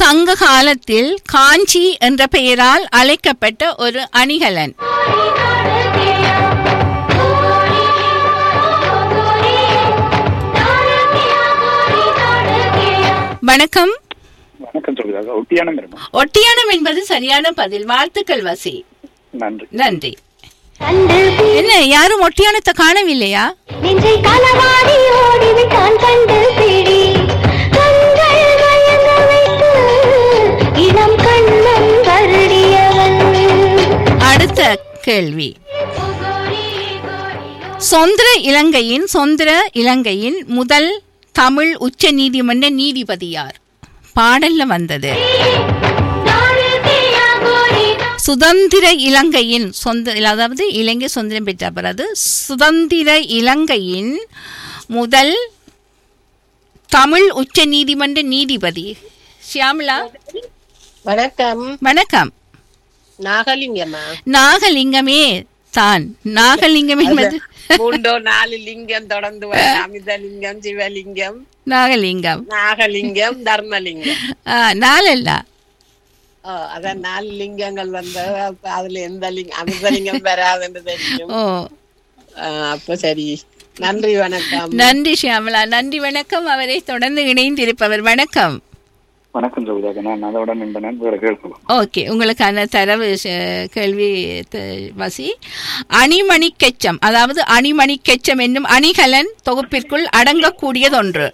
சங்க காலத்தில் காஞ்சி என்ற பெயரால் அழைக்கப்பட்ட ஒரு அணிகலன் வணக்கம் வணக்கம் சொல்லுதாக ஒட்டியானம் இருமா ஒட்டியானம் என்பது சரியான பதில் வாழ்த்துக்கள் வசி நன்றி நன்றி கண்டு என்ன யாரும் ஒட்டியானத்தை காணவில்லையா நெஞ்சை களவாடி ஓடிவிட்டான் கண்டு பிடி கண்கள் மயங்க வைத்து இளம் கண்ணன் வருடியவன் அடுத்த கேள்வி சொந்திர இலங்கையின் சொந்திர இலங்கையின் முதல் தமிழ் உச்ச நீதிமன்ற நீதிபதியார் பாடல்ல வந்தது சுதந்திர இலங்கையின் சொந்த அதாவது இலங்கை சுதந்திரம் பெற்ற பிறகு சுதந்திர இலங்கையின் முதல் தமிழ் உச்ச நீதிமன்ற நீதிபதி ஷியாமலா வணக்கம் வணக்கம் நாகலிங்கம்மா நாகலிங்கமே தான் நாகலிங்கம் என்பது மூண்டோ நாலு லிங்கம் தொடர்ந்து வரும் அமிர்தலிங்கம் சிவலிங்கம் நாகலிங்கம் நாகலிங்கம் தர்மலிங்கம் ஆ, நாலல்ல ஓ, அதான் நாலு லிங்கங்கள் வந்து அப்ப அதுல எந்த லிங்கம் அமிர்தலிங்கம் வராதுன்னு தெரியும் ஓ ஆ, அப்ப சரி நன்றி வணக்கம் நன்றி ஷியாமலா நன்றி வணக்கம் அவரை தொடர்ந்து இணைந்திருப்பவர் வணக்கம் வணக்கம் சொல்லுதாக நான் அதோட நின்றேன் வேற கேட்கலாம் ஓகே உங்களுக்கான தரவு ஷ- கேள்வி த- வசி அணிமணி கெச்சம் அதாவது அணிமணி கெச்சம் என்னும் அணிகலன் தொகுப்பிற்குள் அடங்கக்கூடியதொன்று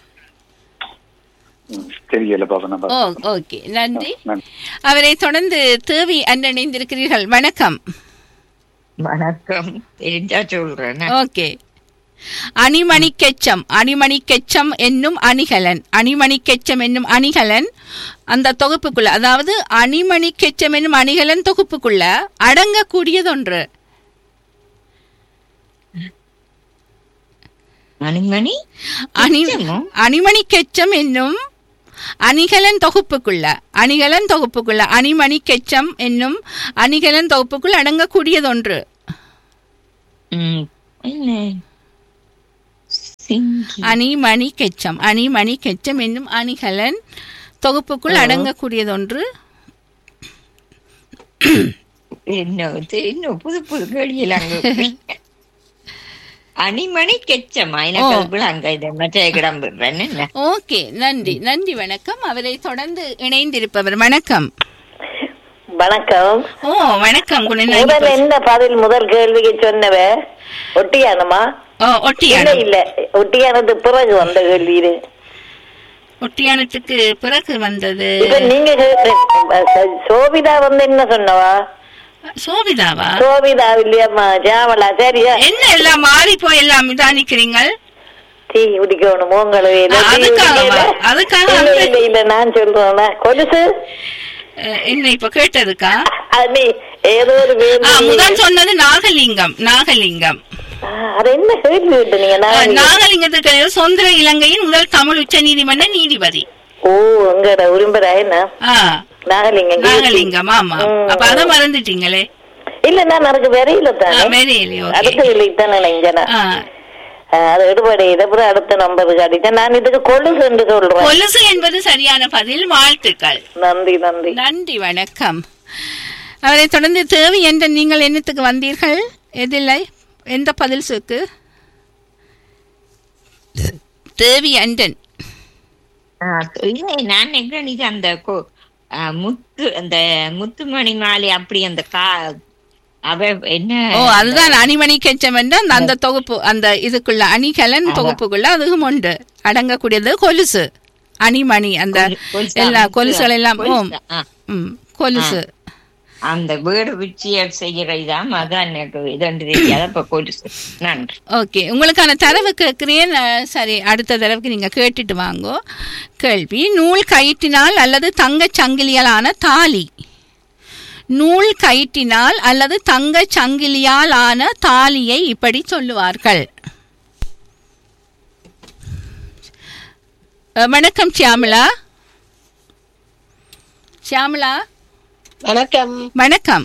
ம், தெரியல பாப்பா நான் ஓ பார்க்கிறேன். ஓகே நன்றி நன்றி அவரை தொடர்ந்து தேவி அன்னிணைந்திருக்கிறீர்கள் வணக்கம் வணக்கம் தெரிஞ்சா சொல்றேன் ஓகே அணிமணி கெச்சம் அணிமணி கெச்சம் என்னும் அணிகலன் அணிமணி கெச்சம் என்னும் அணிகலன் அந்த தொகுப்புக்குள்ள அதாவது அணிமணி கெச்சம் என்னும் அணிகலன் தொகுப்புக்குள்ள அடங்கக்கூடியதொன்று மணிமணி அணி கெச்சமோ? அணிமணி கெச்சம் என்னும் அணிகலன் தொகுப்புக்குள்ள அணிகலன் தொகுப்புக்குள்ள அணிமணி கெச்சம் என்னும் அணிகலன் தொகுப்புக்குள் அடங்கக்கூடியதொன்று ம், என்ன சிங்கி அணிமணி கெச்சம் அணிமணி கெச்சம் என்னும் அணிகலன் தொகுப்புக்குள் அடங்கக்கூடியதொன்று என்ன இது இன்னும் புது புது கேள்வியிலாங்க அணிமணி கெச்சமா எனக்கு ஓ. அதுக்குள்ள அங்க இதை மற்ற கிடம் விடுறேன் என்ன ஓகே நன்றி நன்றி வணக்கம் அவரை தொடர்ந்து இணைந்திருப்பவர் வணக்கம் வணக்கம் ஓ வணக்கம் முதல் குணநாயகி என்ன பதில் முதல் கேள்விக்கு சொன்னவ ஒட்டியானமா ஓ இல்ல ஒட்டியானம் இல்ல ஒட்டியானது பிறகு வந்த கேள்வி இது ஒட்டியானத்துக்கு பிறகு வந்தது இப்ப நீங்க கே- சோபிதா வந்து என்ன சொன்னவா சோபிதாவா சோபிதா இல்லையம்மா ஜாமலா சரியா என்ன எல்லாம் மாறி போய் எல்லாம் இதானிக்கிறீங்கள் டீ குடிக்கணும் உங்களுக்கு இல்ல, ஆ, டீ அதுக்காகவா? குடிக்கல. அதுக்காக இல்ல அந்த- இல்ல இல்ல நான் சொல்றேன் கொலுசு அஹ், என்ன இப்ப கேட்டதுக்கா அது நீ ஏதோ ஒரு ஆ, வேலை முதல் சொன்னது நாகலிங்கம் நாகலிங்கம் ஆ, அது என்ன கேள்வி விட்டு நீங்க அஹ், நான் நாகலிங்கத்துக்கு சுதந்திர இலங்கையின் முதல் தமிழ் உச்ச நீதிமன்ற நீதிபதி ஓ உங்களோட உரிம்பரா என்ன ஆ நாகலிங்கம் நாகலிங்கம் ஆமா ம். அப்ப அத மறந்துட்டீங்களே இல்ல நான் அதுக்கு வெறையில ஆ, தானே மேரியலி, ஓகே. அடுத்த இல்லை தானே நினைஞ்சனா ஆ, அது எடுபடி அப்புறம் அடுத்த நம்பர் அடிச்சேன் நான் இதுக்கு கொலுசு என்று சொல்றேன் கொலுசு என்பது சரியான பதில் வாழ்த்துக்கள் நன்றி நன்றி நன்றி வணக்கம் அவரை தொடர்ந்து தேவி என்ற நீங்கள் என்னத்துக்கு வந்தீர்கள் எதில்லை எந்த பதில் சொக்கு தேவி அண்டன் ஆ, இல்ல நான் நினைக்கிறேன் இது அந்த கொ- ஆ, முத்து அந்த முத்துமணி மாலை அப்படி அந்த கா அவ என்ன ஓ அதுதான் அணிமணி கெச்சம் என்ற அந்த- அந்த தொகுப்பு அந்த இதுக்குள்ள அணிகலன் தொகுப்புக்குள்ள அதுவும் உண்டு அடங்கக்கூடியது கொலுசு அணிமணி அந்த கொலு- கொலுசா? எல்லா கொலுசுகள் எல்லாம் ஓம் கொலுசா? ஆ. ம் கொலுசு அந்த வீடு விச்சியல் செய்யற இதாம் அதான் எனக்கு இதன்று தெரியாது அப்ப கொலுசு நன்றி ஓகே உங்களுக்கான தரவு கேட்குறேன் அஹ், சரி அடுத்த தடவைக்கு நீங்கள் கேட்டுட்டு வாங்கோ கேள்வி நூல் கயிற்றினால் அல்லது தங்கச் சங்கிலியாலான தாலி நூல் கயிற்றினால் அல்லது தங்கச் சங்கிலியால் ஆன தாலியை இப்படி சொல்லுவார்கள் அஹ், வணக்கம் சியாமலா சியாமலா வணக்கம் வணக்கம்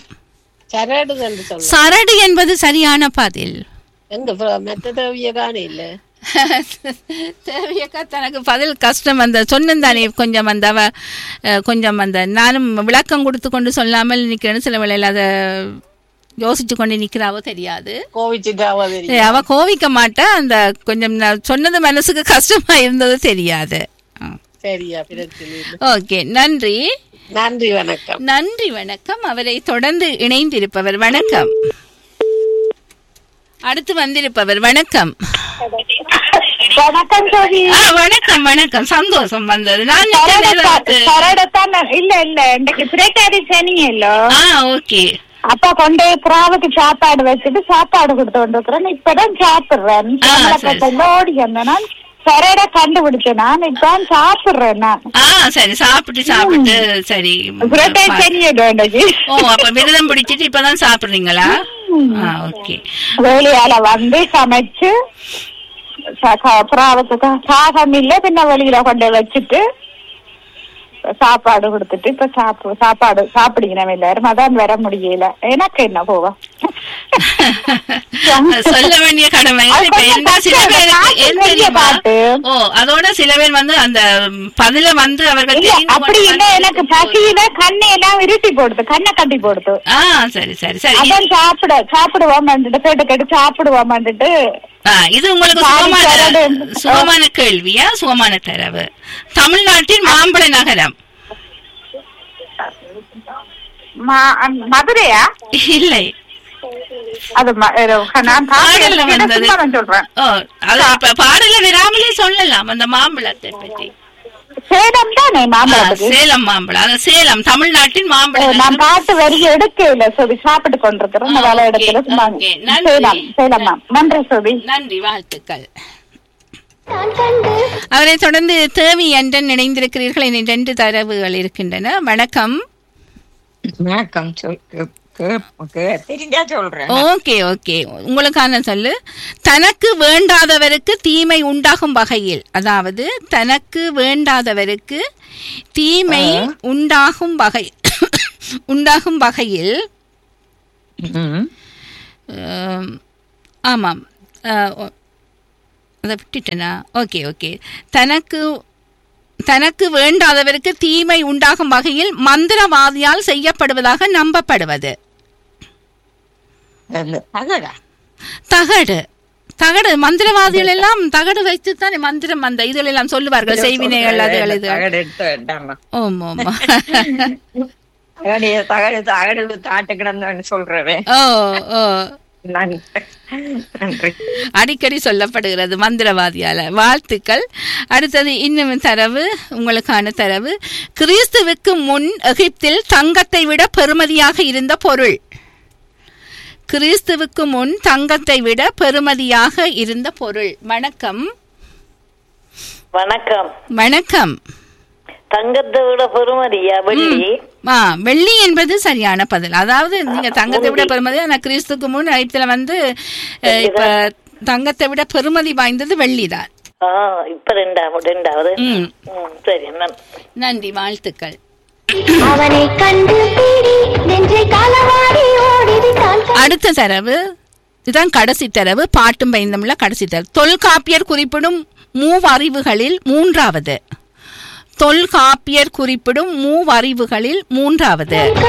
சரடு என்று சொல்ல சரடு என்பது சரியான பதில் எங்க மற்ற தேவிய காண இல்ல தேவையக்கா தனக்கு பதில் கஷ்டம் அந்த சொன்னந்தானே கொஞ்சம் அந்த அவ அஹ், கொஞ்சம் அந்த நானும் விளக்கம் கொடுத்து கொண்டு சொல்லாமல் நிற்கிறேன்னு சில வேளையில் அதை யோசிச்சு கொண்டு நிற்கிறாவோ தெரியாது கோவிச்சுட்டாவோ தெரியும் சரி, அவ கோவிக்க மாட்டா அந்த கொஞ்சம் நான் சொன்னது மனசுக்கு கஷ்டமா இருந்தது தெரியாது சரியா பிரச்சனை இல்லை. ஓகே நன்றி நன்றி வணக்கம் நன்றி வணக்கம் அவரை தொடர்ந்து இணைந்திருப்பவர் வணக்கம் அடுத்து வந்திருப்பவர் வணக்கம் வணக்கம் ஜோதி ஆ, வணக்கம் வணக்கம் சந்தோஷம் வந்தது நான் நினைச்ச நேரத்துக்கு- கரடத்தான் இல்ல இல்ல இன்னைக்கு பிரேக்காரி சனியல்லோ ஆ ஓகே அப்பா கொண்டு புறாவுக்கு சாப்பாடு வச்சுட்டு சாப்பாடு கொடுத்து கொண்டிருக்கிறேன் இப்பதான் சாப்பிடுறேன் ஆ, சரி. சம்பளக்கட்டை ஓடி வந்தேன் கரட கண்டுபிடிச்சேன் நான் இப்பதான் சாப்பிடுறேன் நான் ஆ சரி சாப்பிட்டு சாப்பிட்டு சரி பிரேக்காரி சனியல்லோ இன்னைக்கு ஓ அப்ப விரதம் பிடிச்சிட்டு இப்பதான் சாப்பிடுறீங்களா ஆ ஓகே வெளியால வந்து சமைச்சு ச- க- புறாவுக்கு கா- காகம் இல்ல பின்ன வெளியில கொண்டு வச்சுட்டு சாப்பாடு கொடுத்துட்டு இப்ப சாப்பு சாப்பாடு சாப்பிடுகிறோம் எல்லாரும் அதான் வர முடியல எனக்கு என்ன போவா சொல்ல வேண்டிய கடமை அது இப்ப கொஞ்சம் எந்த சில கஷ்டம். பேருக்கு பாட்டு ஏன் பெரிய தெரியுமா பாட்டு. ஓ அதோட சில பேர் வந்து அந்த பதில வந்து அவர்கள் இல்ல தெரிந்து அப்படி கொண்டு இல்ல வந்து- எனக்கு பசியில கண்ணை எல்லாம் இருட்டி போடுது கண்ணை கட்டி போடுது ஆ சரி சரி சரி அதான் சாப்பிட சாப்பிடுவோம் கேட்டு கேட்டு சாப்பிடுவோம் ஆ, இது உங்களுக்கு சாரி, சுகமான சரடு. சுகமான கேள்வியா சுகமான தரவு தமிழ்நாட்டின் மாம்பழ நகரம் மதுரையா இல்லை அது ம- இது நான் பாடல்ல வந்தது சும்மா நான் சொல்றேன் ஓ அது இப்ப பாடல விராமலே சொல்லலாம் அந்த மாம்பழத்தை பற்றி சேலம் தானே ஆ, மாம்பழத்துக்கு சேலம் மாம்பழம் அது சேலம் தமிழ்நாட்டின் மாம்பழ நான் நகரம். பாட்டு வரிய எடுக்கல சுபி சாப்பிட்டு கொண்டிருக்கிறேன் ஆ, வேலை ஓகே, இடத்துல சும்மா ஓகே. நன்றி. சேலம் சேலம் மேம் நன்றி சுபி நன்றி வாழ்த்துக்கள் நான் கண்டு அவரை தொடர்ந்து தேவி அன்றன் இணைந்திருக்கிறீர்கள் என ரெண்டு தரவுகள் இருக்கின்றன வணக்கம் வணக்கம் சொல் கே- கே- கே- தெரிஞ்சா சொல்றேன் ஓகே ஓகே உங்களுக்கான சொல்லு தனக்கு வேண்டாதவருக்கு தீமை உண்டாகும் வகையில் அதாவது தனக்கு வேண்டாதவருக்கு தீமை உண்டாகும் வகை உண்டாகும் வகையில் ம். ஆம், ஆமாம் ஆ, ஓ- அதை விட்டுட்டேனா ஓகே ஓகே தனக்கு தனக்கு வேண்டாதவருக்கு தீமை உண்டாகும் வகையில் மந்திரவாதியால் செய்யப்படுவதாக நம்பப்படுவது அந்த தகடா தகடு தகடு மந்திரவாதிகள் எல்லாம் தகடு வைத்து தானே மந்திரம் அந்த இதில் எல்லாம் சொல்லுவார்கள் செய்வினைகள் அதுகள் இது தகடு எடுத்து வேண்டாமா ஓம் ஓமா தகடு தகடு தகடு தாட்டு கிடந்தவன் சொல்றவன் ஓ ஓ நன்றி நன்றி அடிக்கடி சொல்லப்படுகிறது மந்திரவாதியால வாழ்த்துக்கள் அடுத்தது இன்னும் தரவு உங்களுக்கான தரவு கிறிஸ்துவுக்கு முன் எகிப்தில் தங்கத்தை விட பெறுமதியாக இருந்த பொருள் கிறிஸ்துவுக்கு முன் தங்கத்தை விட பெறுமதியாக இருந்த பொருள் வணக்கம் வணக்கம் வணக்கம் தங்கத்தை விட பெருமதியா வெள்ளி ஆ வெள்ளி என்பது சரியான பதில் அதாவது நீங்க தங்கத்தை விட பெறுமதி ஆனா கிறிஸ்துக்கு முன் ஐத்துல வந்து அஹ், இப்ப தங்கத்தை விட பெறுமதி வாய்ந்தது வெள்ளிதான் ஆ இப்ப ரெண்டாவது ரெண்டாவது ம் ம், சரி நன்றி நன்றி வாழ்த்துக்கள் அவனை கண்டு பிடி நெஞ்சை காலவாடி ஓடிவிட்டான் அடுத்த தரவு இதுதான் கடைசி தரவு பாட்டும் பயந்தமுள்ள கடைசி தரவு தொல்காப்பியர் குறிப்பிடும் மூவறிவுகளில் மூன்றாவது தொல்காப்பியர் குறிப்பிடும் மூவறிவுகளில் மூன்றாவது